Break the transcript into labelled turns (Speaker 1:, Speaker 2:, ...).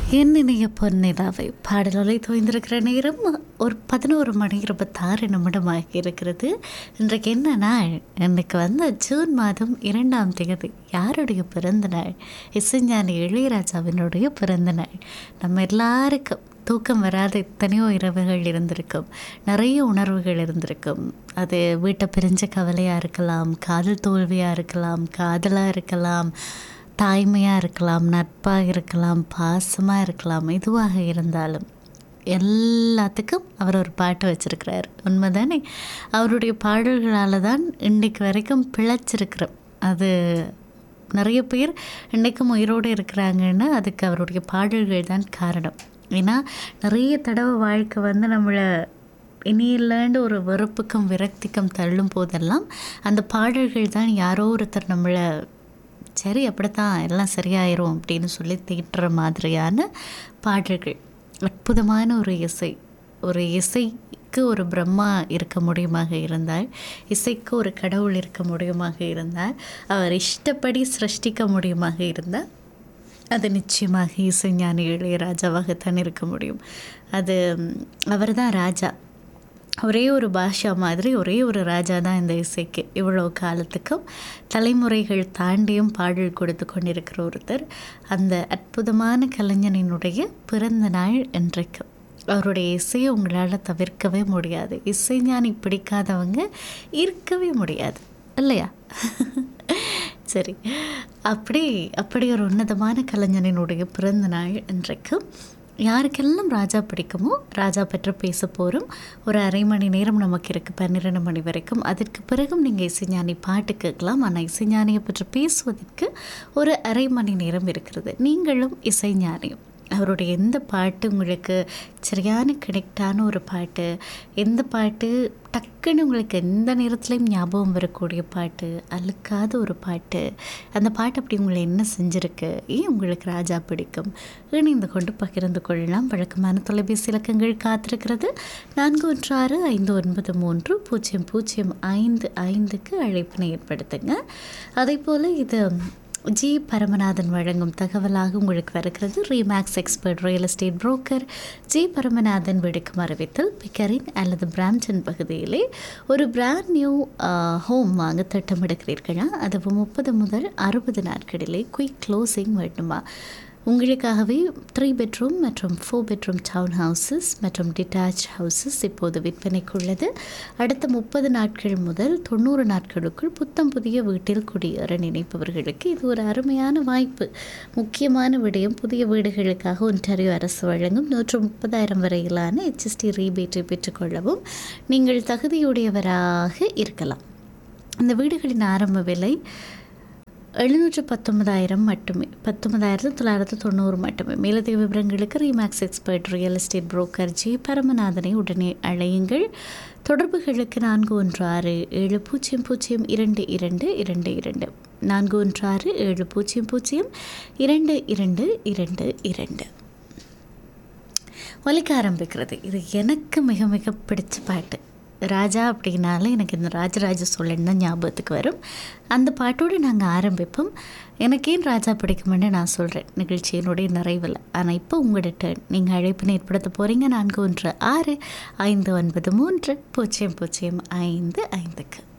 Speaker 1: என் இணைய பொன்னிலாவை பாடலொலை தோய்ந்திருக்கிற நேரம் ஒரு பதினோரு மணி இருபத்தாறு நிமிடமாக இருக்கிறது இன்றைக்கு என்ன நாள் இன்னைக்கு வந்து ஜூன் மாதம் இரண்டாம் தேதி யாருடைய பிறந்த நாள் இசைஞானி இளையராஜாவினுடைய பிறந்த நாள் நம்ம எல்லாருக்கும் தூக்கம் வராத எத்தனையோ இரவுகள் இருந்திருக்கும் நிறைய உணர்வுகள் இருந்திருக்கும் அது வீட்டை பிரிஞ்ச கவலையாக இருக்கலாம் காதல் தோல்வியாக இருக்கலாம் காதலாக இருக்கலாம் தாய்மையாக இருக்கலாம் நட்பாக இருக்கலாம் பாசமாக இருக்கலாம் எதுவாக இருந்தாலும் எல்லாத்துக்கும் அவர் ஒரு பாட்டு வச்சிருக்கிறார் உண்மைதானே அவருடைய பாடல்களால் தான் இன்றைக்கு வரைக்கும் பிழைச்சிருக்கிறோம் அது நிறைய பேர் இன்றைக்கும் உயிரோடு இருக்கிறாங்கன்னா அதுக்கு அவருடைய பாடல்கள் தான் காரணம் ஏன்னா நிறைய தடவை வாழ்க்கை வந்து நம்மளை இனியில்லாண்டு ஒரு வெறுப்புக்கும் விரக்திக்கும் தள்ளும் போதெல்லாம் அந்த பாடல்கள் தான் யாரோ ஒருத்தர் நம்மளை சரி அப்படித்தான் எல்லாம் சரியாயிரும் அப்படின்னு சொல்லி தீட்டுற மாதிரியான பாடல்கள் அற்புதமான ஒரு இசை ஒரு இசைக்கு ஒரு பிரம்மா இருக்க முடியுமாக இருந்தால் இசைக்கு ஒரு கடவுள் இருக்க முடியுமாக இருந்தால் அவர் இஷ்டப்படி சிருஷ்டிக்க முடியுமாக இருந்தால் அது நிச்சயமாக இசைஞானி இளையராஜாவாகத்தான் இருக்க முடியும் அது அவர் தான் ராஜா ஒரே ஒரு பாஷா மாதிரி ஒரே ஒரு ராஜா தான் இந்த இசைக்கு இவ்வளோ காலத்துக்கும் தலைமுறைகள் தாண்டியும் பாடல் கொடுத்து கொண்டிருக்கிற ஒருத்தர் அந்த அற்புதமான கலைஞனினுடைய பிறந்த நாள் இன்றைக்கு அவருடைய இசையை உங்களால் தவிர்க்கவே முடியாது இசைஞானி பிடிக்காதவங்க இருக்கவே முடியாது இல்லையா சரி அப்படி அப்படி ஒரு உன்னதமான கலைஞனினுடைய பிறந்த நாள் இன்றைக்கு யாருக்கெல்லாம் ராஜா பிடிக்குமோ ராஜா பற்றி பேச போகிறோம் ஒரு அரை மணி நேரம் நமக்கு இருக்குது பன்னிரெண்டு மணி வரைக்கும் அதற்கு பிறகும் நீங்கள் இசைஞானி பாட்டு கேட்கலாம் ஆனால் இசைஞானியை பற்றி பேசுவதற்கு ஒரு அரை மணி நேரம் இருக்கிறது நீங்களும் இசைஞானியும் அவருடைய எந்த பாட்டு உங்களுக்கு சரியான கனெக்டான ஒரு பாட்டு எந்த பாட்டு டக்குன்னு உங்களுக்கு எந்த நேரத்துலையும் ஞாபகம் வரக்கூடிய பாட்டு அழுக்காத ஒரு பாட்டு அந்த பாட்டு அப்படி உங்களை என்ன செஞ்சுருக்கு ஏன் உங்களுக்கு ராஜா பிடிக்கும் இணைந்து கொண்டு பகிர்ந்து கொள்ளலாம் வழக்கமான தொலைபேசி இலக்கங்கள் காத்திருக்கிறது நான்கு ஒன்று ஆறு ஐந்து ஒன்பது மூன்று பூஜ்ஜியம் பூஜ்ஜியம் ஐந்து ஐந்துக்கு அழைப்பினை ஏற்படுத்துங்க அதே போல் இது ஜி பரமநாதன் வழங்கும் தகவலாக உங்களுக்கு வருகிறது Remax expert real estate broker G Paramanathan விடுக்கும் அறிவித்தல் பிக்கரின் அல்லது பிராம்டன் பகுதியிலே ஒரு பிராண்ட் நியூ ஹோம் வாங்க திட்டமிடுகிறீர்களா அதுவும் முப்பது முதல் அறுபது நாட்களிலே குயிக் க்ளோசிங் வேண்டுமா உங்களுக்காகவே த்ரீ பெட்ரூம் மற்றும் ஃபோர் பெட்ரூம் டவுன் ஹவுசஸ் மற்றும் டிட்டாச் ஹவுசஸ் இப்போது விற்பனைக்குள்ளது அடுத்த முப்பது நாட்கள் முதல் தொண்ணூறு நாட்களுக்குள் புத்தம் புதிய வீட்டில் குடியேற நினைப்பவர்களுக்கு இது ஒரு அருமையான வாய்ப்பு முக்கியமான விடயம் புதிய வீடுகளுக்காக ஒன்றாரியோ அரசு வழங்கும் நூற்று முப்பதாயிரம் வரையிலான ஹெச்எஸ்டி ரீபேட்டை பெற்றுக்கொள்ளவும் நீங்கள் தகுதியுடையவராக இருக்கலாம் இந்த வீடுகளின் ஆரம்ப விலை எழுநூற்று பத்தொன்பதாயிரம் மட்டுமே பத்தொன்பதாயிரத்து தொள்ளாயிரத்து தொண்ணூறு மட்டுமே மேலதிக விவரங்களுக்கு Remax expert real estate broker G பரமநாதனை உடனே அழையுங்கள் தொடர்புகளுக்கு நான்கு ஒன்று ஆறு ஏழு பூஜ்ஜியம் பூஜ்ஜியம் இரண்டு இரண்டு இரண்டு இரண்டு நான்கு ஒன்று ஆறு ஏழு பூஜ்ஜியம் பூஜ்ஜியம் இரண்டு இரண்டு இரண்டு இரண்டு ஒலிக்க ஆரம்பிக்கிறது இது எனக்கு மிக மிக பிடிச்ச பாட்டு ராஜா அப்படின்னாலே எனக்கு இந்த ராஜராஜ சோழன் தான் ஞாபகத்துக்கு வரும் அந்த பாட்டோடு நாங்கள் ஆரம்பிப்போம் எனக்கு ஏன் ராஜா பிடிக்குமென்னு நான் சொல்கிறேன் நிகழ்ச்சியினுடைய நிறைவில் ஆனால் இப்போ உங்களோட டேர்ன் நீங்கள் அழைப்பினை ஏற்படுத்த போகிறீங்க நான்கு ஒன்று ஆறு ஐந்து ஒன்பது மூன்று பூஜ்ஜியம் பூஜ்ஜியம் ஐந்து ஐந்துக்கு